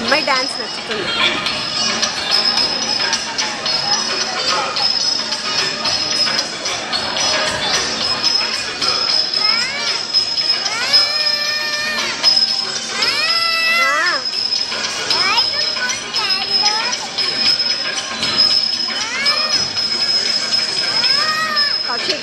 అమ్మాయి డాన్స్ నచ్చుతుంది ఆ, కౌశిక్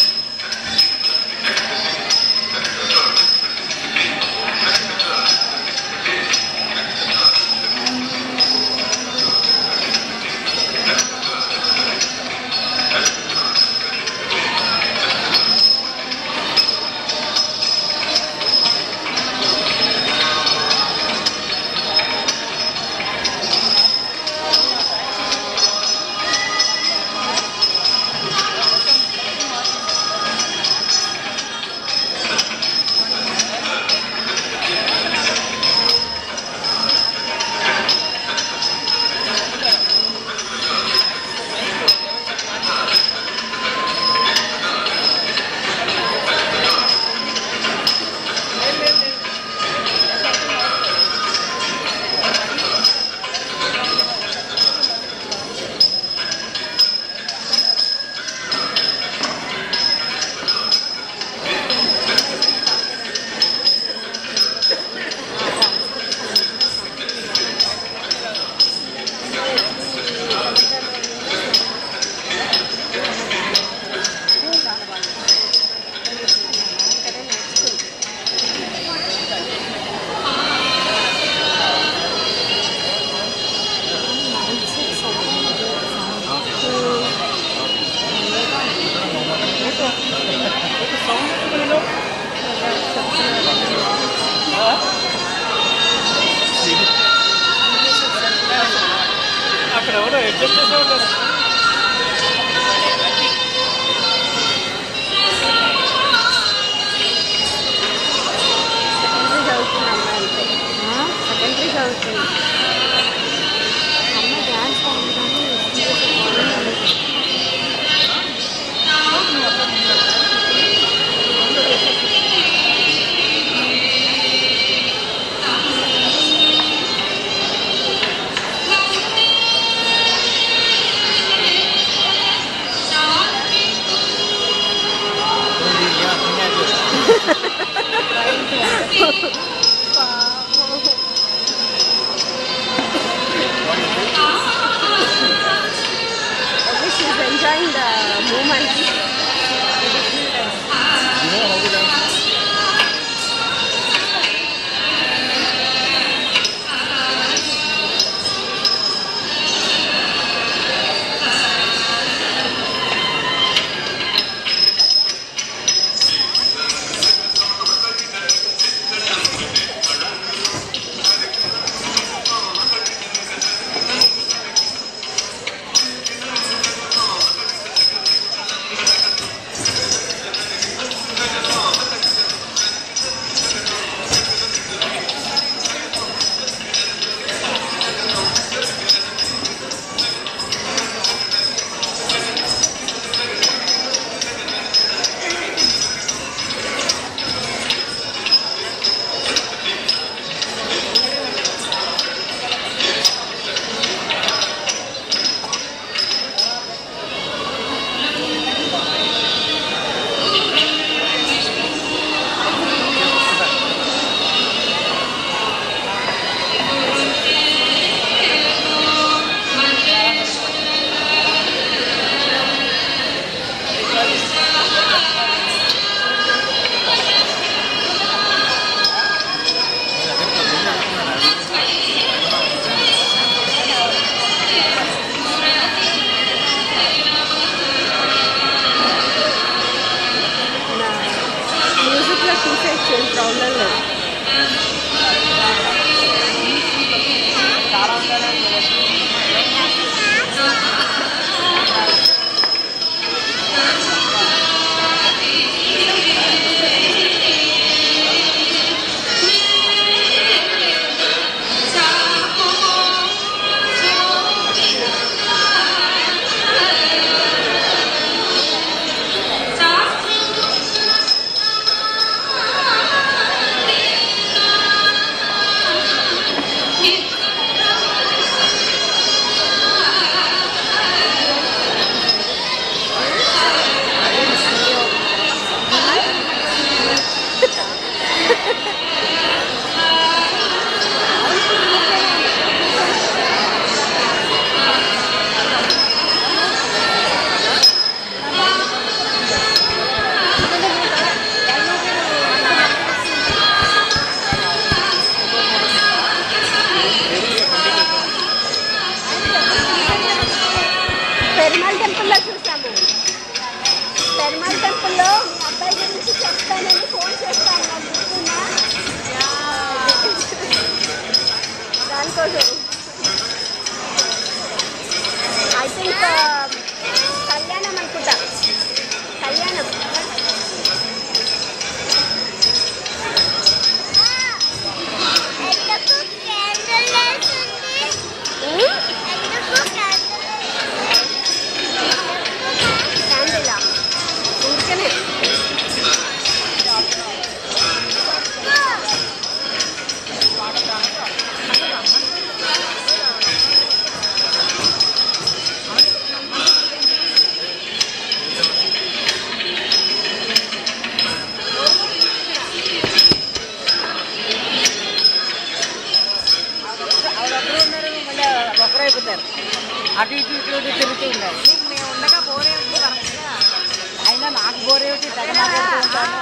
అక్కడ ఎవరో అడ్జస్ట్ చేసే ఉంటారు సెకండరీ చదువుతుంది అమ్మాయి అంతే సెకండరీ చదువుతుంది అమ్మాయి డ్యాన్స్ బాగుంది కానీ She's enjoying the moment. Perumal టెంపుల్లో చూసాము పెరుమాల్ టెంపుల్లో మీ అబ్బాయి గురించి చెప్తానని ఫోన్ చేస్తాను నాకు గుర్తుందా దానికోసం ఐ థింక్ కళ్యాణం అనుకుంటా కళ్యాణం ఎందుకు క్యాండిల్ వేసింది ఉమ్, ఎందుకు క్యాండిల్ క్యాండిలా ఊరికనే ఆవిడొక్కరు ఉన్నారు మళ్ళీ ఒకరు అయిపోతారు అటు ఇటు ఇటు ఇటు తిరుగుతూ ఉన్నారు మేము ఉండగా బోర్ ఏమిటి వరకుగా అయినా నాకు బోర్ ఏమిటి తెగ మాట్లాడుతూ ఉంటాను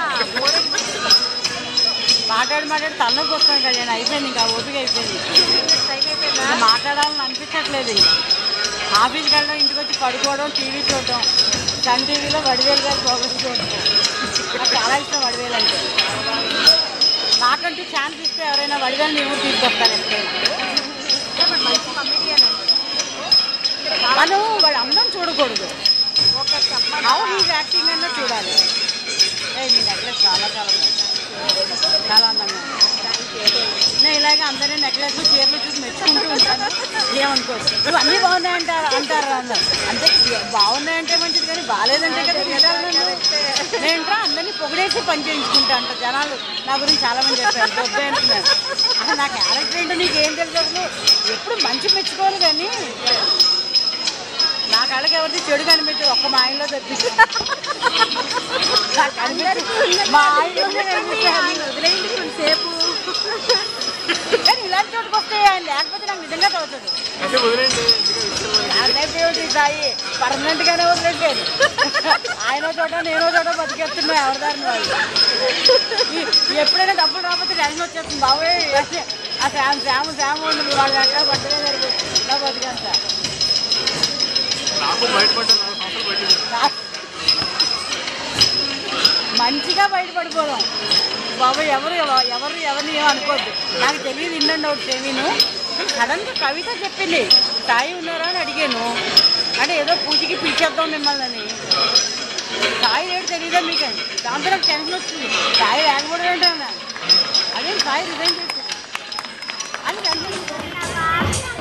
మాట్లాడి మాట్లాడి తలనొప్పి వస్తాను కదా నేను అయిపోయింది ఇంకా ఓపిక అయిపోయింది టైం అయిపోయిందా ఇంకా మాట్లాడాలని అనిపించట్లేదు ఇంకా ఆఫీస్కి వెళ్ళడం ఇంటికి వచ్చి పడుకోవడం టీవీ చూడడం సన్ టీవీలో వడివేలు గారి ప్రోగ్రామ్ చూడడం నాకు చాలా ఇష్టం వడివేలు అంటే నాకంటూ ఛాన్స్ ఇస్తే ఎవరైనా వడివేలు నేను తీసుకొస్తాను ఎప్పుడైనా మంచి కమిడియన్ అండి మనం వాడు అందం చూడకూడదు ఒక చెప్ప హౌ హీజ్ యాక్టింగ్ అన్న చూడాలి ఏ మీ నెక్లెస్ చాలా చాలా బాగుంది. చాలా అందంగా ఉంది. నేను ఇలాగే అందరినీ నెక్లెస్ చీరలు చూసి మెచ్చుకుంటూ ఉంటాను ఏమనుకోరు నువ్వు అన్నీ బాగున్నాయంటారు అంటారు అందరు అంటే బాగున్నాయంటే మంచిది కానీ బాగాలేదంటే కదా తింటారు నన్ను. నేంట్రా అందరినీ పొగిడేసి పని చేయించుకుంటా అంట జనాలు నా గురించి చాలా మంది చెప్పారు వద్దే అంటున్నారు అసలు నా క్యారెక్టర్ ఏంటో నీకు ఏం తెలుసు అసలు ఎప్పుడు మంచి మెచ్చుకోవాలి కానీ నా కళ్ళకి ఎవరిది చెడు కనిపించదు ఒక్క మా ఆయనలో తప్పిస్తుంది నాకు కనిపించదు. మా ఆయనలోనే కనిపిస్తుంది వదిలేయండి కొంతసేపు కానీ ఇలాంటి చోటుకు వస్తే ఆయన లేకపోతే నాకు నిజంగా తోచదు అంటే వదిలేండి ఎందుకంటే ఇష్టం నా లైఫ్ ఏమిటి సాయి పర్మనెంట్ గానే వదిలేట్లేదు ఆయన చోట నేను చోట బతికేస్తున్నా ఎవరి దారిని వాళ్ళు ఈ- ఎప్పుడైనా డబ్బులు రాకపోతే టెన్షన్ వచ్చేస్తుంది బాబోయ్ అంటే ఆ శామ్ శామ్ శామ్ ఉంది వాళ్ళు ఎక్కడ పట్టుగా సరిపోతుంది ఇలా బతికేస్తా నాకు బయటపడ్డా నాలుగు సంవత్సరాలు బయట మంచిగా బయటపడిపోదాం బాబు ఎవరు ఎవ- ఎవరు ఎవరిని ఏమనుకోద్దు నాకు తెలియదు ఇండండి ఒకటి ఏమీను సడన్గా కవిత చెప్పింది సాయి ఉన్నారా అని అడిగాను అంటే ఏదో పూజకి పిలిచేద్దాం మిమ్మల్ని అని సాయి రేటు తెలియదా మీకు అని దాంతో నాకు టెన్షన్ వచ్చింది సాయి లేకపోవడం ఏంటన్నా అదేం సాయి రిజైన్ చేసి అని వెంటనే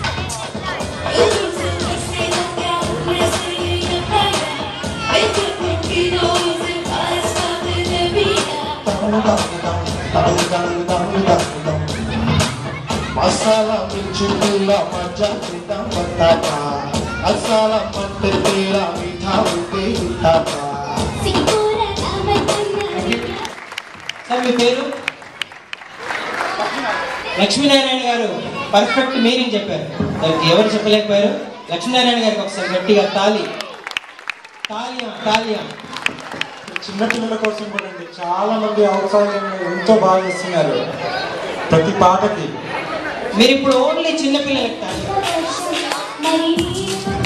మసాలా మిర్చి పిల్ల మజ్జా తిందాం పట్టాపా మసాలా పట్టు తీర మీఠా ఉంటే ఇట్టాపా సార్ మీ పేరు లక్ష్మీనారాయణ గారు పర్ఫెక్ట్ మీనింగ్ చెప్పారు దానికి ఎవరు చెప్పలేకపోయారు లక్ష్మీనారాయణ గారికి ఒకసారి గట్టిగా తాలి తాలియా తాలియా చిన్న పిల్లల కోసం కూడా అండి చాలా మంది అవకాశాలు ఎంతో బాగా చేస్తున్నారు ప్రతి పాటకి మీరు ఇప్పుడు ఓన్లీ చిన్న పిల్లలకి తాలి మరి